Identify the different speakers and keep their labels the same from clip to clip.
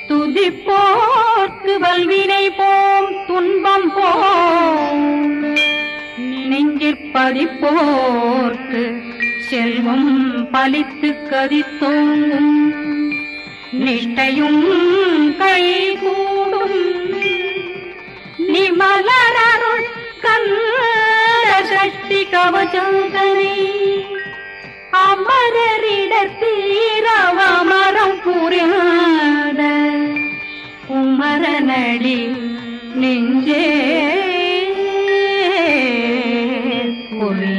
Speaker 1: துதிப்போர்க்கு வல்வினை போம் துன்பம் போம் நெஞ்சிற்பதிப்போர்க்கு செல்வம் பலித்து கதித்தோங்கும் நிஷ்டையும் கைகூடும் நிமலரருள் கந்த சக்தி கவச்சந்தனை அமரரிடத்தீரவமரம் புரியாத குமரனடி நெஞ்சே புரி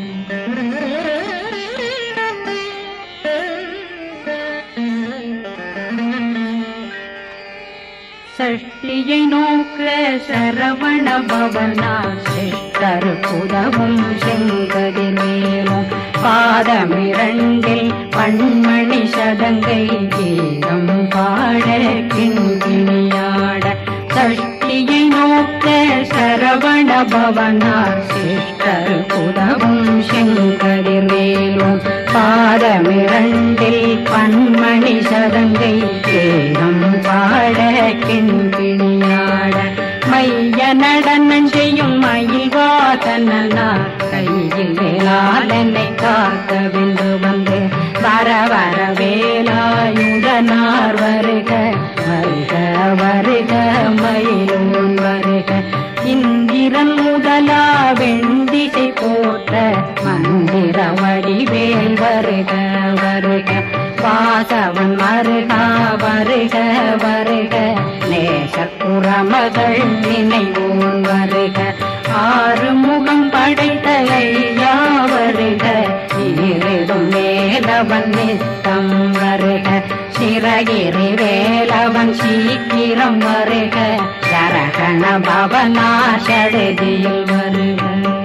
Speaker 1: சஷ்டியை நோக்க சரவண பவனா சிஷ்டர் புதவும் செங்கதிர் மேலும் பாதமிரண்டில் பண்மணி சதங்கை கீதம் பாட கிண்கிணியாட சஷ்டியை நோக்க சரவண பவனார் சிஷ்டர் புதவும் செங்கதிர் மேலும் பாதமிரண்டில் பன்மணி சதங்கை கேகம் பாட கிண்கிணியாட மைய நடனம் செய்யும் மயில் வாதனார் கையில் வேளாளனை காக்க வென்று வந்து வர வர வேலாயுதனார் வருக வருக வருக மயிலோன் வருக இந்திரன் முதலா வெண்டிசை போற்ற மந்திர வடிவேல் வருக வருக வாசவன் வருக வருக வருக நேசக்குறமகள் நினைவோன் வருக ஆறு முகம் படைத்த ஐயா வருக ஈரிடும் மேலவன் நித்தம் வருக சிறகிரி வேலவன் சீக்கிரம் வருக சரகண பவனா சடுதியில் வருக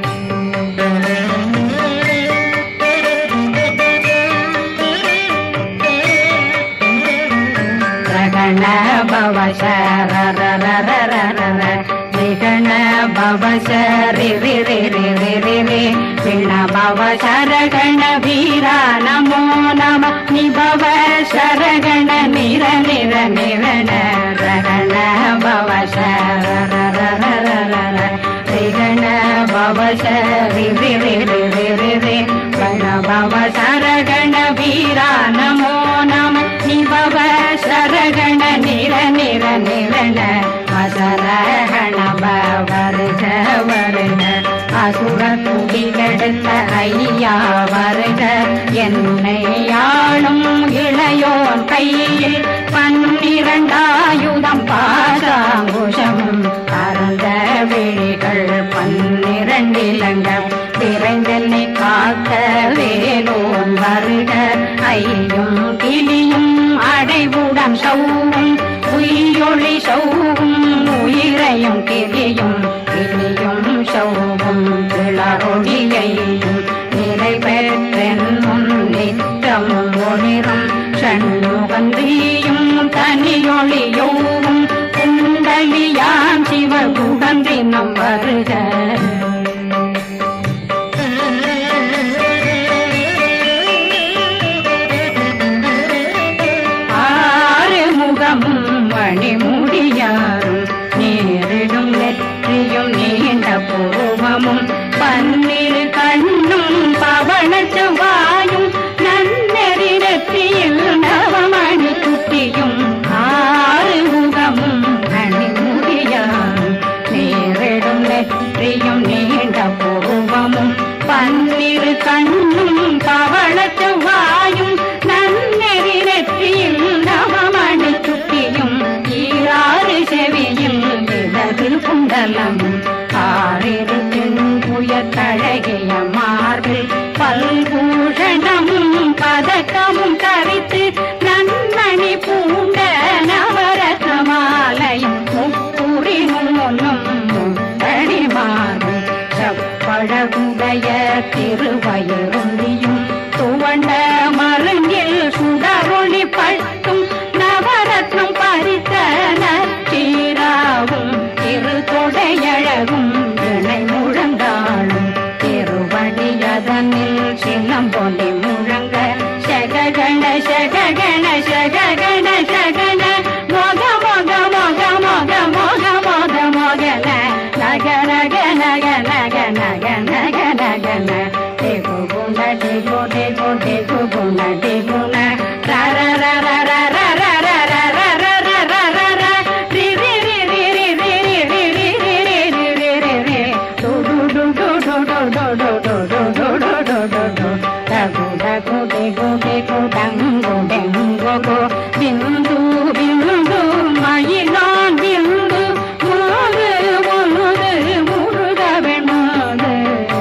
Speaker 1: ரகண பவ சரரரரரரர ரிகண பவ சரி ரி ரி ரி ரி ரி ரி பிண பவ சரகண வீரா நமோ நம நிபவ சரகண நிர நிர நிரண ரகண பவ சரரரரரர ரிகண பவ சரி ரி ரி ரி ரி ரி ரி பிண பவ சரகண வீரா நமோ நம நிபவ சரகண நிர நிர நிரண அசரகண வருக வருக அசுர குடிகெடுத்த ஐயா வருக என்னை ஆளும் இளையோன் கையில் பன்னிரண்டாயுதம் பாசாங்குஷமும் பரந்த விழிகள் பன்னிரண்டிலங்கம் விரைந்தென்னை காக்க வேலோன் வருக ஐயும் கிளியும் அடைவுடன் சௌவும் உயிரொளி சௌவும் உயிரையும் கிளியும் கிளியும் சௌவும் கிளறொளியையும் நிறைவேற்றென் முன் நித்தமும் ஒளிரும் சண்முகந்தியும் தனியொளியோவும் குண்டலியாம் சிவ குகந்தினம் வருக ஆறு முகமும் மணிமுடியாரும் நேரிடும் நெற்றியும் நீண்ட பூவமும் பன்னிரு கண்ணும் பவன செவ்வாயும் நன்னெறி நெற்றியில் நவமணி குட்டியும் ஆறு முகமும் மணிமுடியாரும் நேரிடும் நெற்றியும் நீண்ட பூவமும் பன்னிரு கண்ணும் பவள செவ்வாயும் நன்னெறி நெற்றியில் நவமணி சுட்டியும் ஈராறு செவியில் விலகு குண்டலம் ஆறிரு புய தழகிய மார்பில் பல்பூஷணமும் பதக்கமும் கரித்து நன்மணி பூண்ட நவரத்ன மாலையும் முப்புரி முன்னும் முத்தடி மாறும் செப்பழகுடைய திருவயருந்தியும் துவண்ட மருங்கில் சுடரொளி பட்டும் நவரத்னம் பறித்த நச்சீராவும் திரு தொடையழகும் இணை முழங்காலும் திருவடியதனில் சின்னம் பொலி முழங்க சககண சககண சககண சகன டங்கு டெங்கோ பிந்து பிந்து மயிலான் பிந்து முருகு முருகு முருக வெண்மாது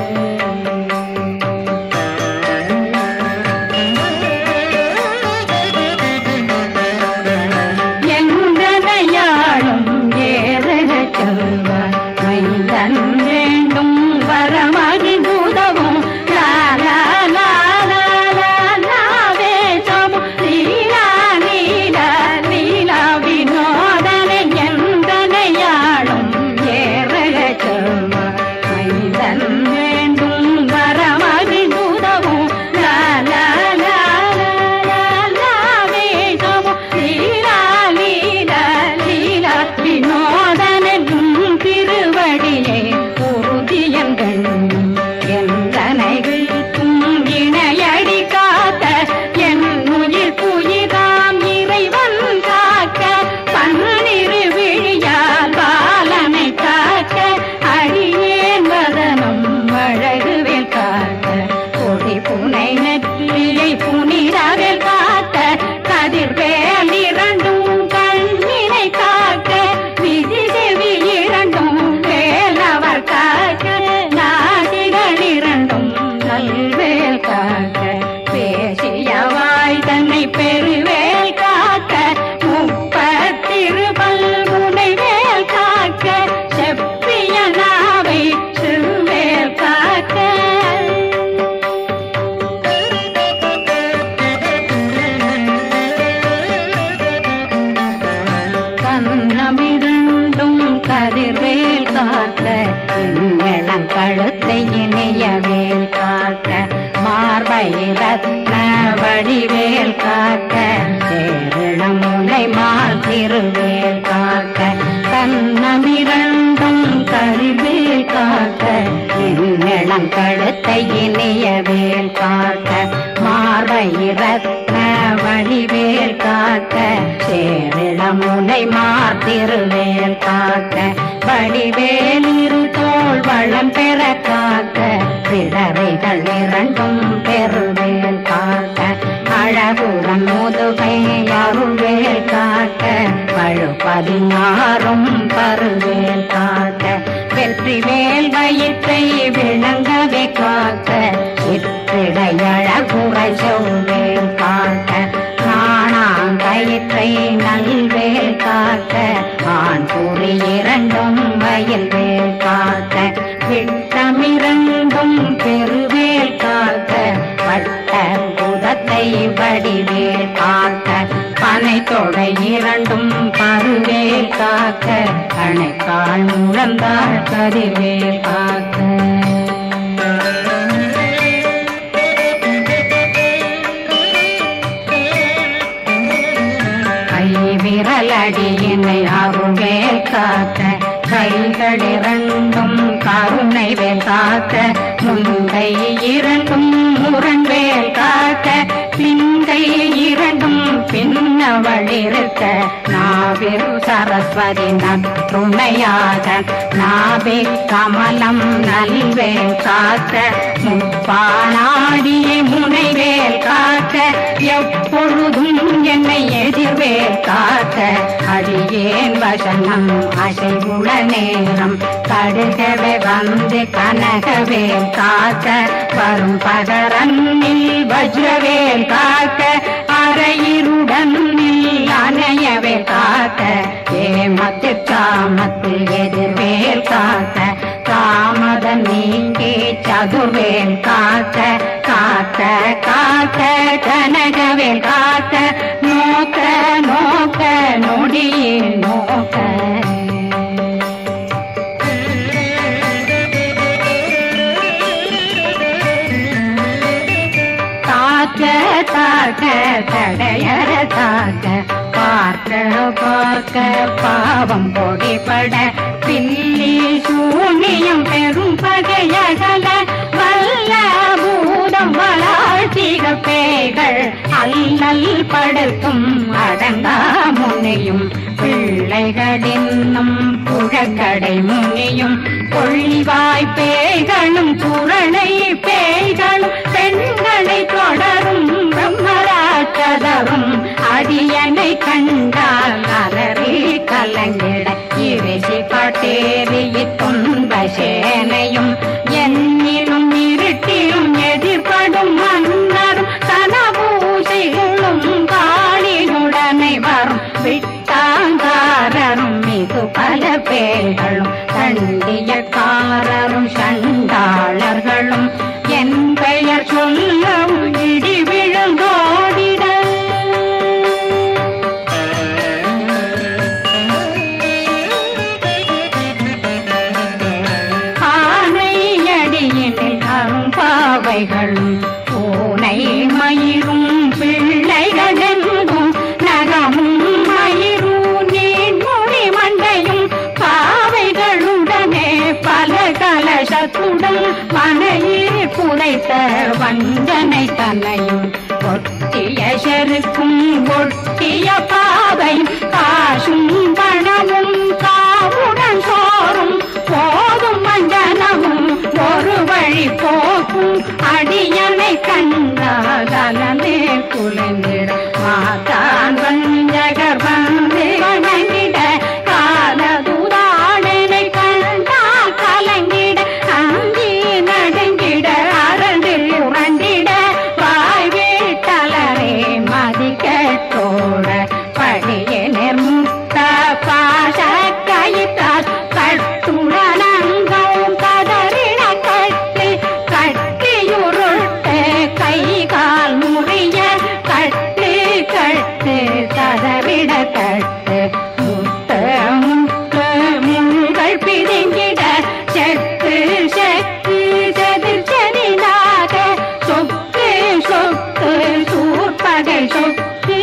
Speaker 1: எந்தனையாளும் ஏறக செல்வார் மைந்தன் வேண்டும் வரமகிழ்ந்துதவும் லாலா லாலா லாலாவே சமு லீலா லீலா லீலா வினோதனை எந்தனையாளும் ஏறக செல்வார் மைந்தன் வேண்டும் வரமகிழ்ந்துதவும் லாலா லாலா லாலாவே சமு லீலா லீலா லீலா வினோதனும் திருவடியே உறுதியங்கள் எந்தனைகளுக்கும் இணையடி காத்த என் உயிர் புயிராம் இறைவன் காக்க பன்னிரு விழியால் பாலனை காக்க அடியேன் வதனம் அழகுவில் காக்க கொடி புனை நெற்றியை புனிதவில் காத்த கதிர்வேல் இரண்டும் கண்ணினை காக்க விதி செவி இரண்டும் வேலவர் காக்க நாசிகள் இரண்டும் நல்வேல் காக்க பேசியவாய் தன்னை பெருவேல் காக்க முப்பத்திருபல் முனைவேல் காக்க செப்பிய நாவை சிறுவேல் காக்க கண்ணமிரண்டும் கதிர்வேல் காக்க இளம் கழுத்தை இணையவேல் காக்க மார்பை ரத்ன வடிவேல் காக்க சேரணம் முனை மால் திருவேல் காக்க கண்ணமிரண்டும் கதிர்வேல் காக்க இளம் கழுத்தை இணையவேல் காக்க மார்பை ரத்ன வடிவேல் காக்க சேரிடம் முனை மாத்திருவேல் காக்க வடிவேல் இரு தோள் வளம் பெற காக்க பிறவைகள் இரண்டும் பெருவேல் காக்க அழகுடன் முதுகை அருள்வேல் காக்க பழு பதினாறும் பருவேல் காக்க வெற்றி வேல் வயிற்றை விளங்கவே காக்க சிற்றிடையழகுறை செவ்வேல் காக்க காணாங்கயிற்றை நல்வேல் காக்க ஆண் குறி இரண்டும் வயல்வேல் காக்க விட்டமிரண்டும் பெருவேல் காக்க வட்ட குதத்தை வடிவேல் காக்க பனை தொடை இரண்டும் பருவேல் காக்க கணைக்கால் முழந்தாள் கதிர்வேல் காக்க கை விரலடியினை அருள்வேல் காக்க கைகள் இரண்டும் கருணை வேல் காக்க முந்தை இரண்டும் முரண்வேல் காக்க பிந்தை இரண்டும் பின்னவழிருக்க நாவில் சரஸ்வதி நற்றுணையாக நாவே கமலம் நல்வேல் காக்க முப்பானாடியே முனைவேல் காக்க எப்பொழுதும் என்னை எதிர்வேல் காக்க அடியேன் வசனம் அசைவுள நேரம் கடுகவே வந்து கனகவேல் காக்க வரும் பகரன்னில் வஜ்ரவேல் காக்க அரையிருடன் அணையவே காக்க ஏமத்து காமத்தில் எதிர்வேல் காக்க காமத நீங்கி சதுர்வேல் காக்க காக்க காக்க கனகவேல் காக்க நோக்க நோக்க நொடியில் நோக்க தாக்க தாக்க தடையற தாக்க பார்க்க பார்க்க பாவம் பொடிபட பில்லி சூனியம் பெரும் பகையகல வல்ல பூதம் வளாழ்த்திக பேய்கள் அல்லல் படுத்தும் அடங்கா முனையும் பிள்ளைகளின்னும் புழக்கடை முனியும் கொள்ளிவாய் பேய்களும் குரளை பேய்களும் பெண்களை தொடரும் பிரம்மராட்ட கதரும் அடியனை கண்டால் அலறி கலங்கிட இரிசி பட்டேறி துன்ப சேனையும் என்னிலும் இருட்டிலும் எதிர்படும் மன்னரும் தனபூசைகளும் காளினுடனை வரும் விட்டாங்காரரும் மிகு பல பேர்களும் தண்டியக்காரரும் சண்டாளர்களும் என் பெயர் சொல்லவும் இடி விழுந்தோடிட ஆனையடியினில் அரும்பாவைகளும் பூனை மயிரும் பிள்ளைகளெங்கும் நகமும் மயிரும் நீன்மொழி மண்டையும் பாவைகளுடனே பல கலசத்துடன் மனையில் புதைத்த வஞ்சனை தன்னையும் ஒட்டிய செருக்கும் ஒட்டிய பாவையும் காசும் பணமும் காவுடன் சோறும் போதும் மஞ்சனமும் ஒரு வழி போக்கும் அடியனை கண்டாதலே குலைந்திட மாதான் வஞ்சகர் வந்து வணங்கிட காலதுதாடனை கண்டால் கலங்கிட அஞ்சி நடுங்கிட அரண்டில் உறண்டிட வாய் வீட்டலரே மதிக்கட்டோட படியனர் முத்த பாச கயிற்றால் கட்டுடனங்கவும் கதறிட கட்டி கட்டியுருட்டு கை கால் முறிய கட்டு கட்டு கதறிட கட்டு முத்த முத்த முள்கள் பிதுங்கிட செத்து செத்து செதிர் செதிலாக சொக்கு சொக்கு சூர்பகை சொக்கு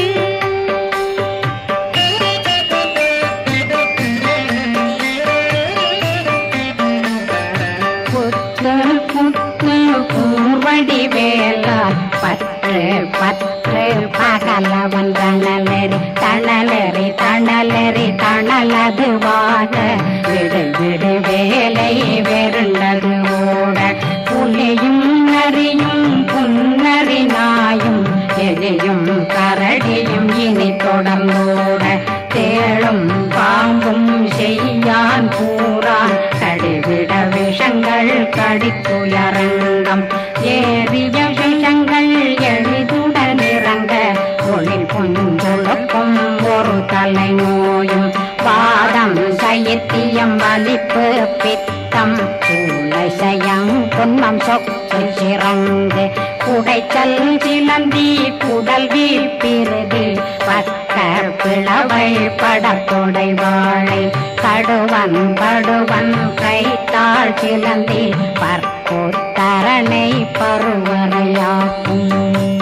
Speaker 1: புத்து புத்து பூவடி வேலா பற்று பற்று பகலவன் தணலரி தணலரி தணலரி தணலதுவாக விடு விடு வேலை வெருண்டது ஓட புலியும் நரியும் புன்னரி நாயும் எலியும் கரடியும் இனி தொடர்ந்தோட தேளும் பாம்பும் செய்யான் கூறான் கடிவிட விஷங்கள் கடித்துயரங்கம் ஏறிய விஷங்கள் எளிதுடன் இறங்க ஒளில் புஞ்சொழுக்கும் ஒரு தலை நோயும் வாதம் சைத்தியம் வலிப்பு பித்தம் சூளைசயம் பொன்னம் சொக்கு சிறந்து குடைச்சல் சிலந்தி குடல் வீழ்பிருதி பக்க பிளவை படத்தொடை வாழை கடுவன் படுவன் கைத்தாள் சிலந்தி பற்போத்தரணை பருவரையாக்கும்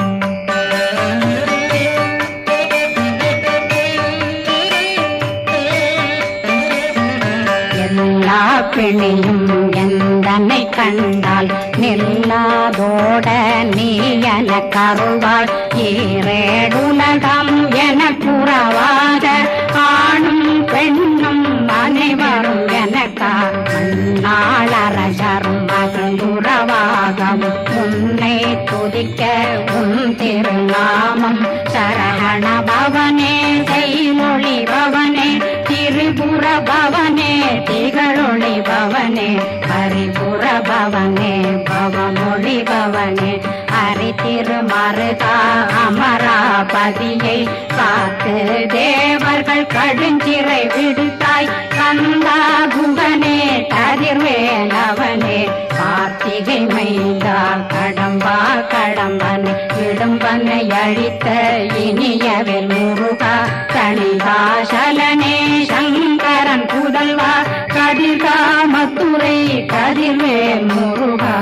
Speaker 1: எல்லா பிணியும் எந்தனை கண்டால் நில்லாதோட நீ என கருவாள் ஈரேடுலகம் என புறவாத ஆணும் பெண்ணும் அனைவரும் எனக்கா மண்ணாளரசரும் மகிழ்ந்துறவாகவும் உன்னை துதிக்க உன் திருநாமம் சரகண பவனே செய்மொழி பவனே திரிபுர பவனே திகழொளி பவனே ஹரிபுர பவனே பவமொழி பவனே ஹரி திருமருகா அமராபதியை காத்து தேவர்கள் கடுஞ்சிறை விடுத்தாய் கந்தா குகனே கதிர்வேலவனே கார்த்திகை மைந்தா கடம்பா கடம்பன் இடும்பனை அழித்த இனியவில் முருகா தனிகாசலனே சங்கரன் புதல்வா கதிர்காமத்துறை கதிர்வேல் முருகா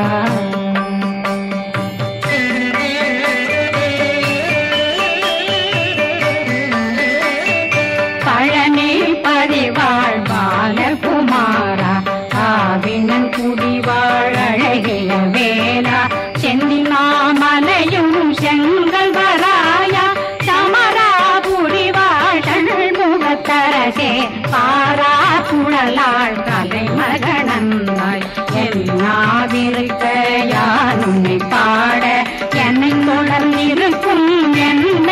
Speaker 1: பழனி பதிவாழ் பாலகுமாரா ஆவினன் குடிவாழ் அழகிய வேலா செந்தினாமலையும் செங்கல் வராயா சமராபுரி வாழல் முகத்தரசே பாரா குழலாள் கலை மகனந்தாய் என்னாவிருக்க யானுன்னை பாட என்னை தொடர்ந்திருக்கும் என்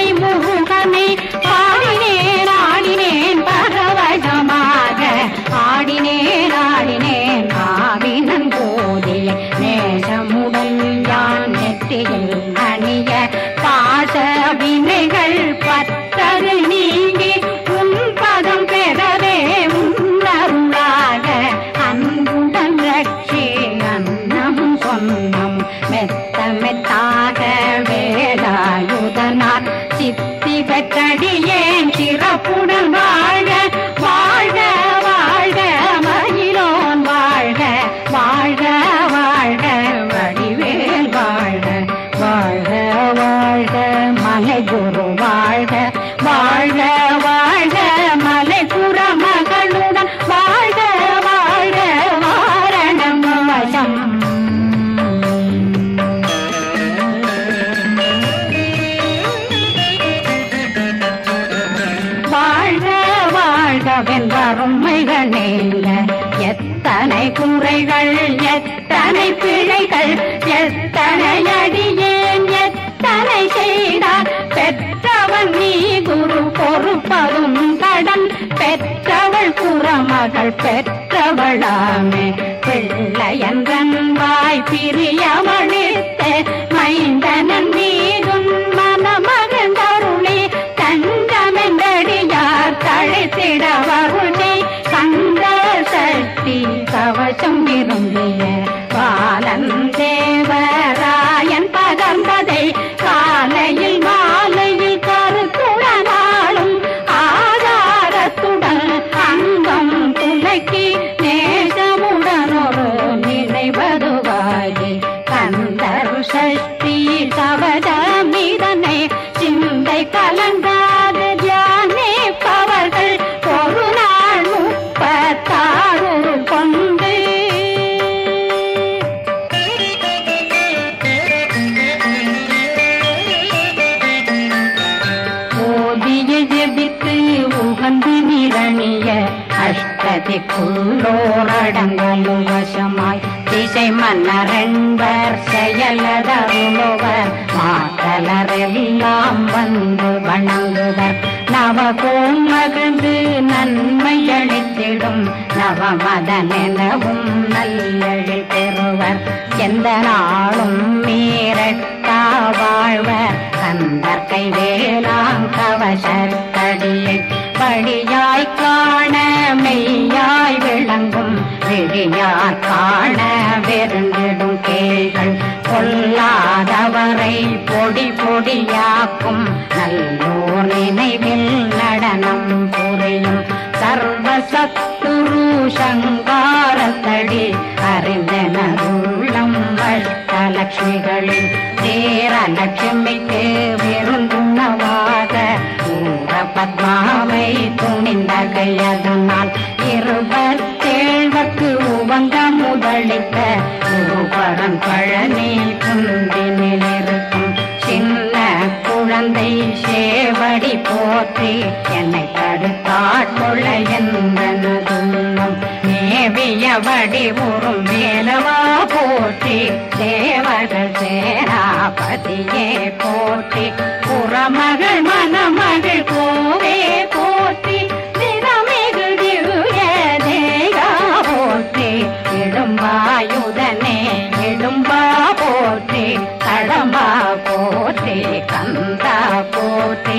Speaker 1: பரமசிவனை பாடினேன் ஆடினேன் பரவசமாக ஆடினேன் ஆடினேன் ஆவினன் போதிய நேசமுடன் யான் நெற்றியில் அணிய பாச வினைகள் பத்தது நீங்கி உன் பதம் பெறவே உன்னருளாக அன்புடன் ரட்சி அன்னம் சொன்னம் மெத்த மெத்தாக வேலாயுதனார் சித்தி பெற்றடியேன் சிறப்புடன் வாழ வாழ்க வாழ்க மயிலோன் வாழ்க வாழ்க வாழ்க வடிவேல் வாழ்க வாழ்க வாழ்க மலை குரு வாழ்க வாழ்க வாழ்க மலை குற மகளுடன் வாழ்க வாழ்க வாரணம் வசம் வாழ்க வாழ்க வென்றருமைகள் நீங்க எத்தனை குறைகள் எத்தனை பிழைகள் எத்தனை அடியேன் எத்தனை செய்தார் பெற்றவன் நீ குரு பொறுப்பதும் கடன் பெற்றவள் குறமகள் பெற்றவளாமே பிள்ளையன்றன் வாய் பிரியமளித்த மைந்தனன் மீதும் மனமகந்தருளி தஞ்சமென்றடியார் தழைத்திட வருணை கந்த சக்தி கவசம் விரும்பிய பாலன் தேவராயன் பகர்ந்ததை காலையில் மாலையில் கருத்துடனாலும் ஆதாரத்துடன் அங்கம் துலக்கி நேசமுடன் ஒரு நினைவதுவாகி கந்தர் சஷ்டி கவதமிதனை சிந்தை கலங்காது தியானிப்பவர்கள் ஒரு நாள் முப்பத்தாறு கொண்டு ஓதிய ஜெபித்து உகந்து நிரணிய அஷ்டதிக்குள்ளோரடங்கலும் வசமாய் திசை மன்னரென்பர் செயலதருளுவர் மாத்தலரெல்லாம் வந்து வணங்குவர் நவகோம் மகிழ்ந்து நன்மை அளித்திடும் நவமதனெனவும் நல்லெழில் பெறுவர் எந்த நாளும் மீறட்டா வாழ்வர் கந்தற்கை வேளாங் கவசத்தடியை படியாய் காண மெய்யாய் விளங்கும் விழியார் காண வெருண்டிடும் கேள்கள் கொல்லாதவரை பொடி பொடியாக்கும் நல்லோர் நினைவில் நடனம் புரியும் சர்வசத்துரு சங்காரத்தடி அறிந்தனருள்ளம் அஷ்டலட்சுமிகளின் தேரலட்சுமிக்கு விருந்துணவாக ஊர பத்மாவை துணிந்த கையதனால் இருபத்தேழ்வர்க்கு உவங்க முதலித்த குருபரன் பழனி குந்தினில் இருக்கும் சின்ன குழந்தை சேவடி போற்றி என்னை தடுத்தாட்கொள்ள என்பனதுள்ளம் மேவிய வடிவுறும் மேலவா போற்றி தேவர்கள் சேனாபதியே போற்றி புறமகள் மணமகள் கோவே போற்றி திறமிகு திவ்ய தேகா போற்றி இடும்பாயுதனே இடும்பா போற்றி கடம்பா போற்றி கந்தா போற்றி